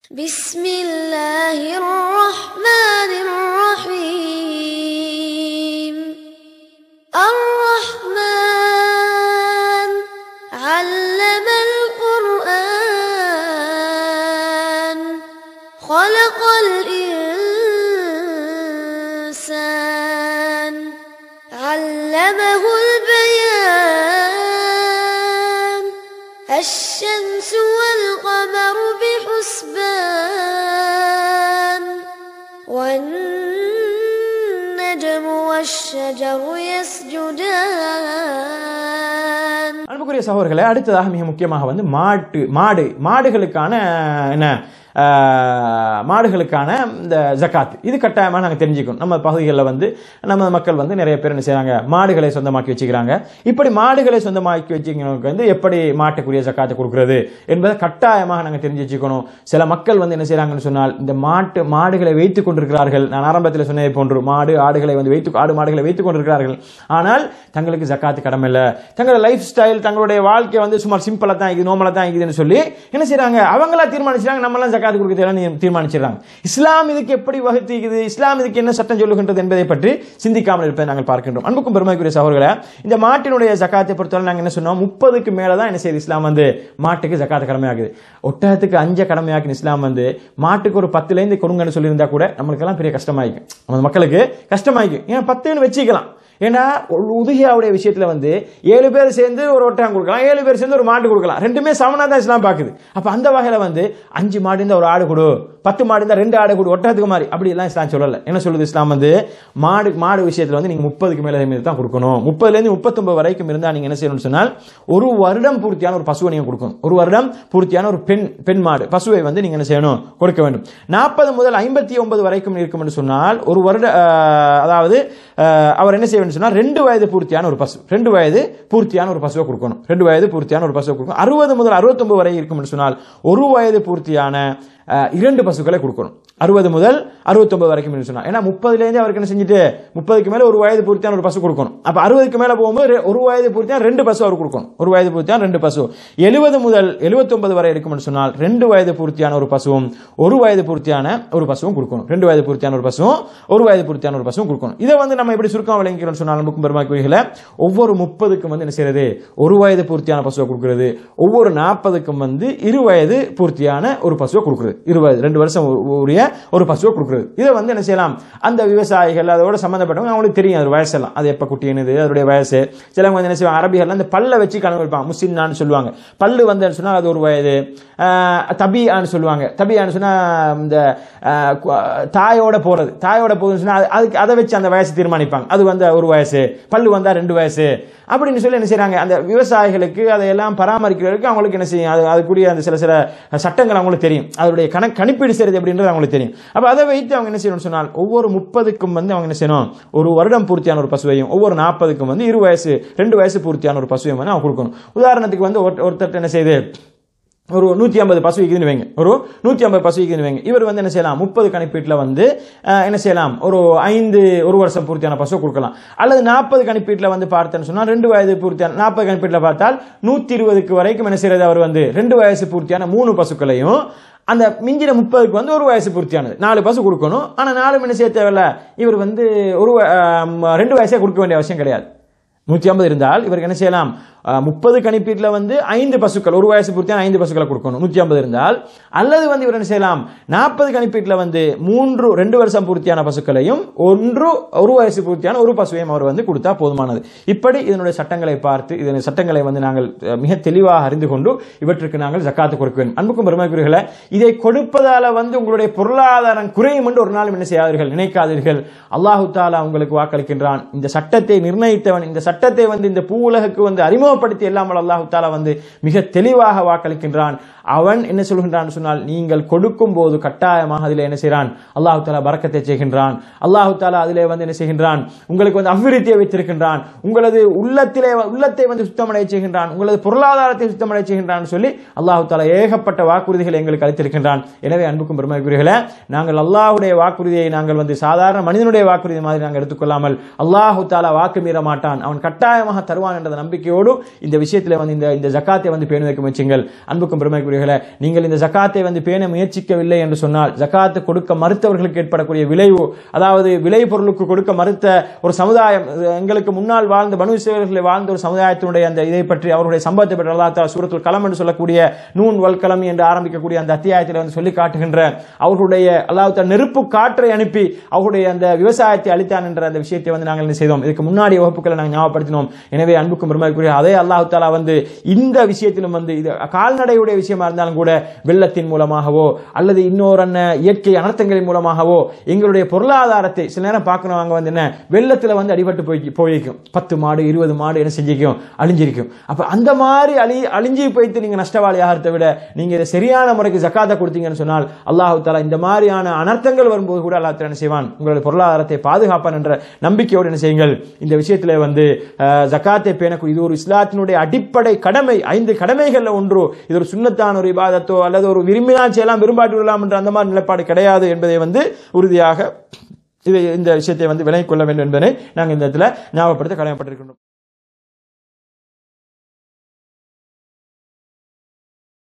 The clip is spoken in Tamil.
بسم الله الرحمن الرحيم الرحمن علم القرآن خلق الإنسان علمه البيان الشمس والقمر بحسبان والنجم والشجر يسجدان அன்புக்குரிய சகோதரர்களே அடுத்ததாக மிக முக்கியமாக வந்து மாட்டு மாடு மாடுகளுக்கான என்ன ஆஹ், மாடுகளுக்கான இந்த ஜக்காத் இது கட்டாயமாக நாங்கள் தெரிஞ்சுக்கணும் நம்ம பகுதிகளில் வந்து நம்ம மக்கள் வந்து நிறைய பேர் என்ன செய்றாங்க மாடுகளை சொந்தமாக்கி வச்சுக்கிறாங்க இப்படி மாடுகளை சொந்தமாக்கி வச்சுக்கிறவங்களுக்கு வந்து எப்படி மாட்டுக்குரிய ஜக்காத்தை கொடுக்கிறது என்பதை கட்டாயமாக நாங்கள் தெரிஞ்சு வச்சுக்கணும் சில மக்கள் வந்து என்ன செய்றாங்கன்னு சொன்னால் இந்த மாட்டு மாடுகளை வைத்துக் கொண்டிருக்கிறார்கள் நான் ஆரம்பத்தில் சொன்னதை போன்று மாடு ஆடுகளை வந்து வைத்து ஆடு மாடுகளை வைத்துக் கொண்டிருக்கிறார்கள் ஆனால் தங்களுக்கு ஜக்காத்து கடமை இல்லை தங்களோட லைஃப் ஸ்டைல் தங்களுடைய வாழ்க்கை வந்து சுமார் சிம்பிளாக தான் இருக்குது நோமலாக தான் இருக்குதுன்னு சொல்லி என்ன செய்றாங்க அவங்களா தீர்மானிச்சாங்க நம்மளாம் ஜக்காத்து கொடுக்க தேவையான தீர்மானிச்சிடறாங்க இஸ்லாம் இதுக்கு எப்படி வகுத்திக்குது இஸ்லாம் இதுக்கு என்ன சட்டம் சொல்லுகின்றது என்பதை பற்றி சிந்திக்காமல் இருப்பதை நாங்கள் பார்க்கின்றோம் அன்புக்கும் பெருமைக்குரிய சகோதரர்களே இந்த மாட்டினுடைய ஜக்காத்தை பொறுத்தவரை நாங்கள் என்ன சொன்னோம் முப்பதுக்கு மேலே தான் என்ன செய்யுது இஸ்லாம் வந்து மாட்டுக்கு ஜக்காத்து கடமையாகுது ஒட்டகத்துக்கு அஞ்ச கடமையாக்கின இஸ்லாம் வந்து மாட்டுக்கு ஒரு பத்துலேருந்து கொடுங்கன்னு சொல்லியிருந்தா கூட நம்மளுக்கெல்லாம் பெரிய கஷ்டமாயிக்கும் நம்ம மக்களுக்கு கஷ்டமாயிக்கும் ஏன்னா பத்துன்னு வச்சுக்கலாம் ஏன்னா ஒரு உதுகியாவுடைய விஷயத்துல வந்து ஏழு பேர் சேர்ந்து ஒரு ஒட்டகம் கொடுக்கலாம் ஏழு பேர் சேர்ந்து ஒரு மாடு கொடுக்கலாம் ரெண்டுமே சமனா தான் இஸ்லாம் பாக்குது அப்ப அந்த வகையில வந்து அஞ்சு மாடு இருந்தா ஒரு ஆடு கொடு பத்து மாடு இருந்தா ரெண்டு ஆடு கொடு ஒட்டகத்துக்கு மாதிரி அப்படி எல்லாம் இஸ்லாம் சொல்லல என்ன சொல்லுது இஸ்லாம் வந்து மாடு மாடு விஷயத்துல வந்து நீங்க முப்பதுக்கு மேல மீது தான் கொடுக்கணும் முப்பதுல இருந்து முப்பத்தொன்பது வரைக்கும் இருந்தா நீங்க என்ன செய்யணும்னு சொன்னால் ஒரு வருடம் பூர்த்தியான ஒரு பசுவை நீங்க கொடுக்கணும் ஒரு வருடம் பூர்த்தியான ஒரு பெண் பெண் மாடு பசுவை வந்து நீங்க என்ன செய்யணும் கொடுக்க வேண்டும் நாற்பது முதல் ஐம்பத்தி ஒன்பது வரைக்கும் இருக்கும் என்று சொன்னால் ஒரு வருட ஆஹ், அதாவது ஆஹ், அவர் என்ன செய்ய வேண்டும் சொன்னால் ரெண்டு வயது பூர்த்தியான ஒரு பசு ரெண்டு வயது பூர்த்தியான ஒரு பசுவை கொடுக்கணும் ரெண்டு வயது பூர்த்தியான ஒரு பசுவை கொடுக்கணும் அறுபது முதல் அறுபத்தொன்பது வரை இருக்கும் என்று சொன்னால் ஒரு வயது பூர்த்தியான ஆஹ், இரண்டு பசுக்களை கொடுக்கணும் அறுபது முதல் அறுபத்தொன்பது வரைக்கும் என்று சொன்னால் ஏன்னா முப்பதுலேருந்து அவருக்கு என்ன செஞ்சுட்டு முப்பதுக்கு மேல ஒரு வயது பூர்த்தியான ஒரு பசு கொடுக்கணும் அப்ப அறுபதுக்கு மேல போகும்போது ரெ- ஒரு வயது பூர்த்தியான ரெண்டு பசு அவர் கொடுக்கணும் ஒரு வயது பூர்த்தியான ரெண்டு பசு எழுபது முதல் எழுபத்தொன்பது வரை இருக்கும் என்று சொன்னால் ரெண்டு வயது பூர்த்தியான ஒரு பசுவும் ஒரு வயது பூர்த்தியான ஒரு பசுவும் கொடுக்கணும் ரெண்டு வயது பூர்த்தியான ஒரு பசுவும் ஒரு வயது பூர்த்தியான ஒரு பசுவும் கொடுக்கணும் இதை வந்து நம்ம எப்படி சுருக்கம் விளங்கிக்கிறோம் சொன்னால் நமக்கும் பெருமாக்குகளை ஒவ்வொரு முப்பதுக்கும் வந்து என்ன செய்யறது ஒரு வயது பூர்த்தியான பசுவை கொடுக்கிறது ஒவ்வொரு நாற்பதுக்கும் வந்து இரு வயது பூர்த்தியான ஒரு பசுவை கொடுக்கிறது இருபது ரெண்டு வருஷம் உ- உரிய ஒரு பசுவை கொடுக்கிறது இதை வந்து என்ன செய்யலாம் அந்த விவசாயிகள் அதோட சம்மந்தப்பட்டவங்க அவங்களுக்கு தெரியும் அது வயசெல்லாம் அது எப்போ குட்டியனது அதோடைய வயசு சிலவங்க வந்து என்ன செய்வாங்க அரபிகள் அந்த பல்லை வச்சு கணக்கு வைப்பாங்க முஸ்லிம்னான்னு சொல்லுவாங்க பல்லு வந்து சொன்னால் அது ஒரு வயது ஆஹ், தபியான்னு சொல்லுவாங்க தபியான்னு சொன்னால் இந்த ஆஹ், கு- தாயோட போறது தாயோட போகுதுன்னு சொன்னா அது- அதுக்கு அதை வச்சு அந்த வயசு தீர்மானிப்பாங்க அது வந்து ஒரு வயசு பல்லு வந்தா ரெண்டு வயசு அப்படின்னு சொல்லி என்ன செய்றாங்க அந்த விவசாயிகளுக்கு அதையெல்லாம் பராமரிக்கிறதுக்கு அவங்களுக்கு என்ன செய்யும் அது அதுக்குரிய அந்த சில சில சட்டங்கள் அவங்களுக்கு தெரியும் அதனுடைய கணக்கு கணிப்பீடு செய்யறது அப்படின்றது அவங்களுக்கு தெரியும் அப்ப அதை வைத்து அவங்க என்ன செய்யணும்னு சொன்னால் ஒவ்வொரு முப்பதுக்கும் வந்து அவங்க என்ன செய்யணும் ஒரு வருடம் பூர்த்தியான ஒரு பசுவையும் ஒவ்வொரு நாற்பதுக்கும் வந்து இரு வயசு ரெண்டு வயசு பூர்த்தியான ஒரு பசுவையும் வந்து அவங்க கொடுக்கணும் உதாரணத்துக்கு வந்து ஒரு- ஒருத்தர் என்ன செய்யுது ஒரு நூற்றி ஐம்பது பசு விற்குதுன்னு வைங்க ஒரு நூற்றி ஐம்பது பசு விற்குதுன்னு வைங்க இவர் வந்து என்ன செய்யலாம் முப்பது கணிப்பீட்டில் வந்து அஹ், என்ன செய்யலாம் ஒரு ஐந்து ஒரு வருஷம் பூர்த்தியான பசுவை கொடுக்கலாம் அல்லது நாற்பது கணிப்பீட்டில் வந்து பார்த்தேன்னு சொன்னால் ரெண்டு வயது பூர்த்தியான நாற்பது கணிப்பீட்டில் பார்த்தால் நூற்றி இருபதுக்கு வரைக்கும் என்ன செய்யறது அவர் வந்து ரெண்டு வயசு பூர்த்தியான மூணு பசுக்களையும் அந்த மிஞ்சின முப்பதுக்கு வந்து ஒரு வயசு பூர்த்தியானது நாலு பசு கொடுக்கணும் ஆனால் நாலு என்ன செய்ய தேவையில்ல இவர் வந்து ஒரு வ- அஹ், ரெண்டு வயசே கொடுக்க வேண்டிய அவசியம் கிடையாது நூற்றி ஐம்பது இருந்தால் இவருக்கு என்ன செய்யலாம் முப்பது கணிப்பீட்டில் வந்து ஐந்து பசுக்கள் ஒரு வயசு பூர்த்தியான ஐந்து பசுக்களை கொடுக்கணும் நூற்றி ஐம்பது இருந்தால் அல்லது வந்து இவர் என்ன செய்யலாம் நாற்பது கணிப்பீட்டில் வந்து மூன்று ரெண்டு வருஷம் பூர்த்தியான பசுக்களையும் ஒன்று ஒரு வயசு பூர்த்தியான ஒரு பசுவையும் அவர் வந்து கொடுத்தா போதுமானது இப்படி இதனுடைய சட்டங்களை பார்த்து இதனுடைய சட்டங்களை வந்து நாங்கள் அஹ், மிக தெளிவாக அறிந்து கொண்டு இவற்றுக்கு நாங்கள் ஜக்காத்து கொடுக்க வேண்டும் அன்புக்கும் பெருமைக்குரியர்களே இதை கொடுப்பதால வந்து உங்களுடைய பொருளாதாரம் குறையும் என்று ஒரு நாளும் என்ன செய்யாதீர்கள் நினைக்காதீர்கள் அல்லாஹு தாலா உங்களுக்கு வாக்களிக்கின்றான் இந்த சட்டத்தை நிர்ணயித்தவன் இந்த சட்டத்தை வந்து இந்த பூ உலகுக்கு வந்து அறிமுகப்படுத்தி இல்லாமல் அல்லாஹு தாலா வந்து மிக தெளிவாக வாக்களிக்கின்றான் அவன் என்ன சொல்கின்றான் சொன்னால் நீங்கள் கொடுக்கும் போது கட்டாயமாக அதில் என்ன செய்கிறான் அல்லாஹு தாலா பறக்கத்தை செய்கின்றான் அல்லாஹு தாலா அதிலே வந்து என்ன செய்கின்றான் உங்களுக்கு வந்து அபிவிருத்தியை வைத்திருக்கின்றான் உங்களது உள்ளத்திலே உள்ளத்தை வந்து சுத்தமடைய செய்கின்றான் உங்களது பொருளாதாரத்தை சுத்தமடைய செய்கின்றான் சொல்லி அல்லாஹு தாலா ஏகப்பட்ட வாக்குறுதிகளை எங்களுக்கு அளித்திருக்கின்றான் எனவே அன்புக்கும் பெருமைக்குரியர்களே நாங்கள் அல்லாஹ்வுடைய வாக்குறுதியை நாங்கள் வந்து சாதாரண மனிதனுடைய வாக்குறுதி மாதிரி நாங்கள் எடுத்துக்கொள்ளாமல் அல்லாஹு தாலா வாக்கு மீற மாட்டான் அவன் கட்டாயமாக தருவான் என்ற நம்பிக்கையோடு இந்த விஷயத்தில் வந்து இந்த இந்த ஜக்காத்தை வந்து பேணி வைக்க முயற்சிங்கள் அன்புக்கும் பெருமைக்குரிய பெருமாக்குரியவர்களே நீங்கள் இந்த ஜக்காத்தை வந்து பேண முயற்சிக்கவில்லை என்று சொன்னால் ஜக்காத்து கொடுக்க மறுத்தவர்களுக்கு ஏற்படக்கூடிய விளைவு அதாவது விளை பொருளுக்கு கொடுக்க மறுத்த ஒரு சமுதாயம் எங்களுக்கு முன்னால் வாழ்ந்த பனு இஸ்ரவேலர்களை வாழ்ந்த ஒரு சமுதாயத்தினுடைய அந்த இதை பற்றி அவருடைய சம்பவத்தை பற்றி அல்லா தஆலா சூரத்துல் கலம் என்று சொல்லக்கூடிய நூன் வல் கலம் என்று ஆரம்பிக்கக்கூடிய அந்த அத்தியாயத்தில் வந்து சொல்லி காட்டுகின்ற அவர்களுடைய அல்லாஹ் தஆலா நெருப்பு காற்றை அனுப்பி அவர்களுடைய அந்த விவசாயத்தை அளித்தான் என்ற அந்த விஷயத்தை வந்து நாங்கள் என்ன செய்தோம் இதுக்கு முன்னாடி வகுப்புகளை நாங்கள் ஞாபகப்படுத்தினோம் எனவே அன்புக்கும் பெருமைக்குரிய அதே அல்லாஹ் தாலா வந்து இந்த விஷயத்திலும் வந்து இது கால்நடையுடைய விஷயமா இருந்தாலும் கூட வெள்ளத்தின் மூலமாகவோ அல்லது இன்னொரு அன்ன இயற்கை அனர்த்தங்களின் மூலமாகவோ எங்களுடைய பொருளாதாரத்தை சில நேரம் பார்க்கணும் அங்க வந்து என்ன வெள்ளத்துல வந்து அடிபட்டு போய் போயிருக்கும் பத்து மாடு இருபது மாடு என்ன செஞ்சிருக்கும் அழிஞ்சிருக்கும் அப்ப அந்த மாதிரி அழி அழிஞ்சு போய்த்து நீங்க நஷ்டவாளி ஆகிறத விட நீங்க இதை சரியான முறைக்கு ஜக்காத்தை கொடுத்தீங்கன்னு சொன்னால் அல்லாஹ் தாலா இந்த மாதிரியான அனர்த்தங்கள் வரும்போது கூட அல்லாஹ் தாலா என்ன செய்வான் உங்களுடைய பொருளாதாரத்தை பாதுகாப்பான் என்ற நம்பிக்கையோடு என்ன செய்யுங்கள் இந்த விஷயத்துல வந்து அஹ், ஜக்காத்தை பேணக்கூடிய இது ஒரு இஸ்லாத்தினுடைய அடிப்படை கடமை ஐந்து கடமைகள்ல ஒன்று இது ஒரு சுண்ணத்தான ஒரு இபாதத்தோ அல்லது ஒரு விரும்பினால் செய்யலாம் விரும்பாட்டி விடலாம் என்ற அந்த மாதிரி நிலைப்பாடு கிடையாது என்பதை வந்து உறுதியாக இதை இந்த விஷயத்தை வந்து விலகிக் கொள்ள வேண்டும் என்பதை நாங்கள் இந்த இடத்துல ஞாபகப்படுத்த கடமைப்பட்டிருக்கின்றோம்